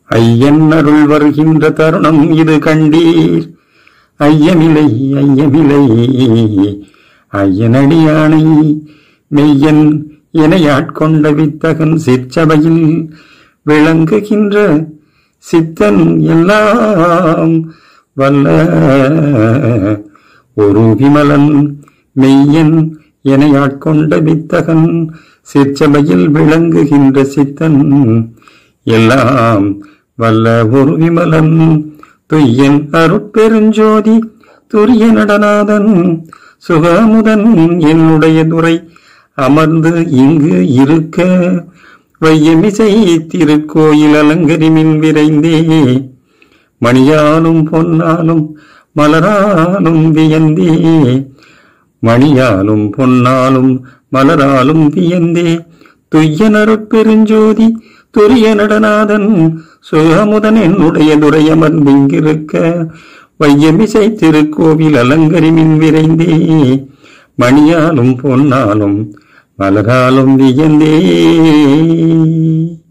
ஐயன் அருள் வருகின்ற தருணம் இது கண்டீர் ஐயமில்லை ஐயமில்லை ஐயனடியானை மெய்யன் இணையாட்கொண்ட வித்தகன் சிற்சபையில் விளங்குகின்ற சித்தன் எல்லாம் வல்ல ஒரு விமலன் மெய்யன் எனையாட்கொண்ட வித்தகன் சிற்சபையில் விளங்குகின்ற சித்தன் எல்லாம் வல்ல ஒரு விமலன் துய்யன் அருட்பெருஞ்சோதி துரிய நடநாதன் சுகமுதன் என்னுடைய துறை அமர்ந்து இங்கு இருக்க வையமிசை திருக்கோயில் அலங்கரிமின் விரைந்தே மணியாலும் பொன்னாலும் மலராலும் வியந்தே மணியாலும் பொன்னாலும் மலராலும் வியந்தே துய்யனருட் பெருஞ்சோதி துரிய நடநாதன் சுகமுதன் என்னுடைய துரையமர்ந்திங்கிருக்க வையமிசை திருக்கோவில் அலங்கரிமின் விரைந்தே மணியாலும் பொன்னாலும் மலராலும் வியந்தே